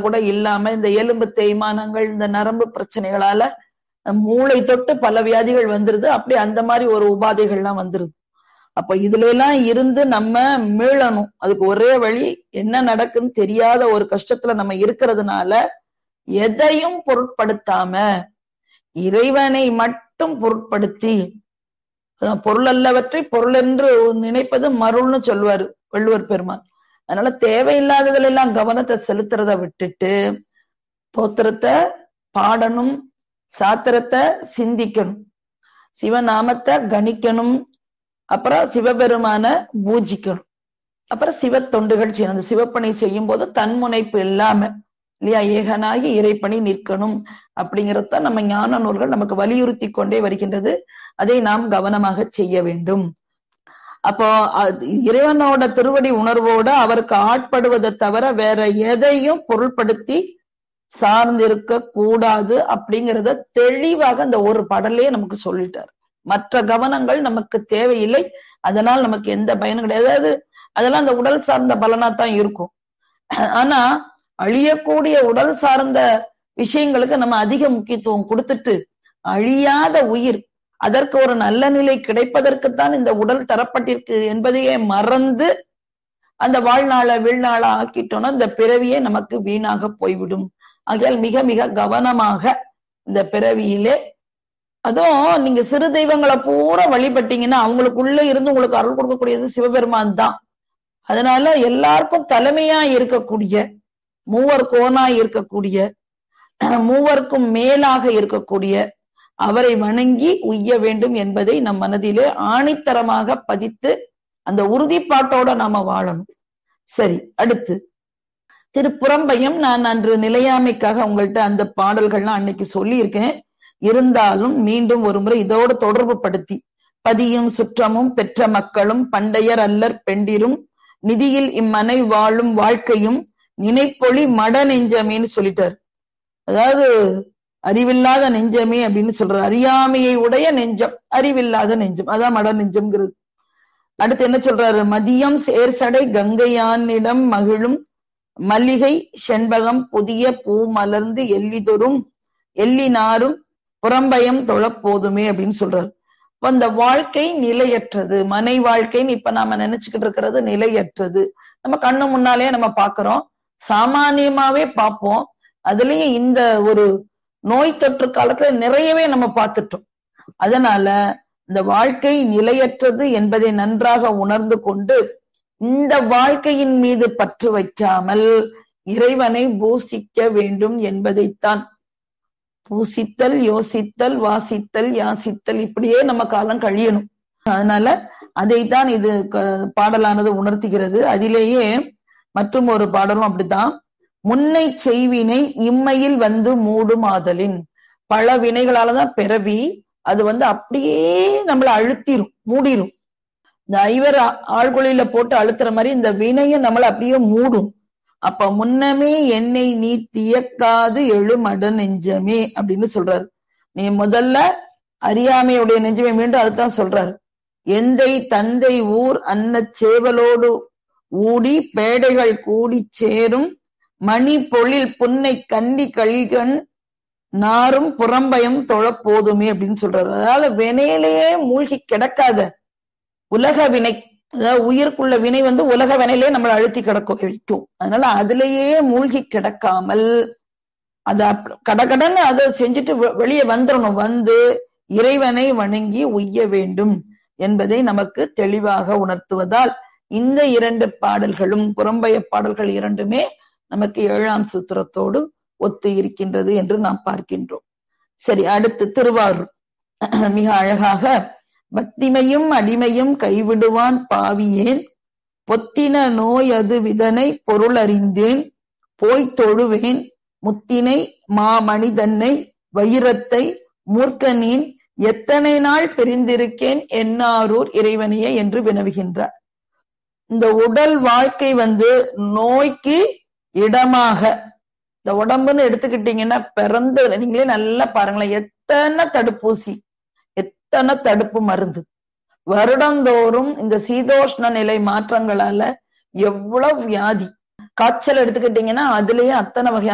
கூட இல்லாம இந்த எலும்பு தேய்மானங்கள் இந்த நரம்பு பிரச்சனைகளால மூளை தொட்டு பல வியாதிகள் வந்துருது அப்படி அந்த மாதிரி ஒரு உபாதைகள்லாம் வந்துருது அப்ப இதுல எல்லாம் இருந்து நம்ம மீளணும் அதுக்கு ஒரே வழி என்ன நடக்குன்னு தெரியாத ஒரு கஷ்டத்துல நம்ம இருக்கிறதுனால எதையும் பொருட்படுத்தாம இறைவனை மட்டும் பொருட்படுத்தி பொருள் அல்லவற்றை பொருள் என்று நினைப்பது மருள்னு சொல்லுவாரு வள்ளுவர் பெருமான் அதனால தேவையில்லாததுல எல்லாம் கவனத்தை செலுத்துறத விட்டுட்டு தோத்திரத்தை பாடணும் சாத்திரத்தை சிந்திக்கணும் சிவநாமத்தை கணிக்கணும் அப்புறம் சிவபெருமான பூஜிக்கணும் அப்புறம் சிவ தொண்டுகள் செய்யணும் அந்த சிவப்பணி செய்யும் போது தன்முனைப்பு இல்லாம இல்லையா ஏகனாகி இறைப்பணி நிற்கணும் அப்படிங்கறத நம்ம ஞான நூல்கள் நமக்கு வலியுறுத்தி கொண்டே வருகின்றது அதை நாம் கவனமாக செய்ய வேண்டும் அப்போ இறைவனோட திருவடி உணர்வோட அவருக்கு ஆட்படுவதை தவிர வேற எதையும் பொருள்படுத்தி சார்ந்திருக்க கூடாது அப்படிங்கறத தெளிவாக அந்த ஒரு பாடலே நமக்கு சொல்லிட்டார் மற்ற கவனங்கள் நமக்கு தேவையில்லை அதனால் நமக்கு எந்த பயனும் கிடையாது அதாவது அதெல்லாம் அந்த உடல் சார்ந்த பலனா தான் இருக்கும் ஆனா அழியக்கூடிய உடல் சார்ந்த விஷயங்களுக்கு நம்ம அதிக முக்கியத்துவம் கொடுத்துட்டு அழியாத உயிர் அதற்கு ஒரு நல்ல நிலை கிடைப்பதற்குத்தான் இந்த உடல் தரப்பட்டிருக்கு என்பதையே மறந்து அந்த வாழ்நாளை வீழ்நாளா ஆக்கிட்டோம்னா இந்த பிறவியே நமக்கு வீணாக போய்விடும் ஆகையால் மிக மிக கவனமாக இந்த பிறவியிலே அதுவும் நீங்க சிறு தெய்வங்களை பூரா வழிபட்டீங்கன்னா அவங்களுக்குள்ள இருந்து உங்களுக்கு அருள் கொடுக்கக்கூடியது சிவபெருமான் தான் அதனால எல்லாருக்கும் தலைமையா இருக்கக்கூடிய மூவர் கோனா இருக்கக்கூடிய மூவருக்கும் மேலாக இருக்கக்கூடிய அவரை வணங்கி உய்ய வேண்டும் என்பதை நம் மனதிலே ஆணித்தரமாக பதித்து அந்த உறுதிப்பாட்டோட நாம வாழணும் சரி அடுத்து திருப்புறம்பையும் நான் அன்று நிலையாமைக்காக உங்கள்கிட்ட அந்த பாடல்கள்லாம் அன்னைக்கு சொல்லியிருக்கேன் இருந்தாலும் மீண்டும் ஒரு முறை இதோடு தொடர்பு படுத்தி பதியும் சுற்றமும் பெற்ற மக்களும் பண்டையர் அல்லர் பெண்டிரும் நிதியில் இம்மனை வாழும் வாழ்க்கையும் நினைப்பொழி மட நெஞ்சமேன்னு சொல்லிட்டார் அதாவது அறிவில்லாத நெஞ்சமே அப்படின்னு சொல்றாரு அறியாமையை உடைய நெஞ்சம் அறிவில்லாத நெஞ்சம் அதான் மட நெஞ்சம்ங்கிறது அடுத்து என்ன சொல்றாரு மதியம் சேர்சடை கங்கையானிடம் மகிழும் மல்லிகை செண்பகம் புதிய பூ மலர்ந்து எல்லிதொரும் எல்லினாரும் புறம்பயம் தொழப்போதுமே அப்படின்னு சொல்றாரு இப்ப இந்த வாழ்க்கை நிலையற்றது மனை வாழ்க்கைன்னு இப்ப நாம நினைச்சுக்கிட்டு இருக்கிறது நிலையற்றது நம்ம கண்ணு முன்னாலே நம்ம பாக்குறோம் சாமானியமாவே பார்ப்போம் அதுலயும் இந்த ஒரு நோய் தொற்று காலத்துல நிறையவே நம்ம பார்த்துட்டோம் அதனால இந்த வாழ்க்கை நிலையற்றது என்பதை நன்றாக உணர்ந்து கொண்டு இந்த வாழ்க்கையின் மீது பற்று வைக்காமல் இறைவனை பூசிக்க வேண்டும் என்பதைத்தான் பூசித்தல் யோசித்தல் வாசித்தல் யாசித்தல் இப்படியே நம்ம காலம் கழியணும் அதனால அதைத்தான் இது பாடலானது உணர்த்துகிறது அதிலேயே மற்றும் ஒரு பாடலும் அப்படித்தான் முன்னை செய்வினை இம்மையில் வந்து மூடும் ஆதலின் பல வினைகளாலதான் பிறவி அது வந்து அப்படியே நம்மள அழுத்திரும் மூடிரும் இந்த ஐவர் ஆழ்குழியில போட்டு அழுத்துற மாதிரி இந்த வினையும் நம்மள அப்படியே மூடும் அப்ப முன்னமே என்னை நீ தியக்காது எழுமட நெஞ்சமே அப்படின்னு சொல்றாரு நீ முதல்ல அறியாமையுடைய நெஞ்சமே மீண்டும் அதுதான் சொல்றாரு எந்தை தந்தை ஊர் அன்ன சேவலோடு ஊடி பேடைகள் கூடி சேரும் மணி பொழில் புன்னை கண்டி கழிகன் நாரும் புறம்பயம் தொழ போதுமே அப்படின்னு சொல்றாரு அதாவது வினையிலேயே மூழ்கி கிடக்காத உலக வினை அதாவது உயிருக்குள்ள வினை வந்து உலக வினையிலே நம்மளை அழுத்தி கிடக்க வைக்கும் அதனால அதுலேயே மூழ்கி கிடக்காமல் அத கடகடன்னு அதை செஞ்சுட்டு வெளியே வந்துடணும் வந்து இறைவனை வணங்கி உய்ய வேண்டும் என்பதை நமக்கு தெளிவாக உணர்த்துவதால் இந்த இரண்டு பாடல்களும் புறம்பய பாடல்கள் இரண்டுமே நமக்கு ஏழாம் சூத்திரத்தோடு ஒத்து இருக்கின்றது என்று நாம் பார்க்கின்றோம் சரி அடுத்து திருவாரூர் மிக அழகாக பக்திமையும் அடிமையும் கைவிடுவான் பாவியேன் பொத்தின நோய் அது விதனை பொருள் அறிந்தேன் போய்த் தொழுவேன் முத்தினை மாமணிதன்னை வைரத்தை மூர்க்கனேன் எத்தனை நாள் பிரிந்திருக்கேன் என்னாரூர் இறைவனையே என்று வினவுகின்றார் இந்த உடல் வாழ்க்கை வந்து நோய்க்கு இடமாக இந்த உடம்புன்னு எடுத்துக்கிட்டீங்கன்னா பிறந்த நீங்களே நல்லா பாருங்களேன் எத்தனை தடுப்பூசி எத்தனை தடுப்பு மருந்து வருடந்தோறும் இந்த சீதோஷ்ண நிலை மாற்றங்களால எவ்வளவு வியாதி காய்ச்சல் எடுத்துக்கிட்டீங்கன்னா அதுலயே அத்தனை வகையான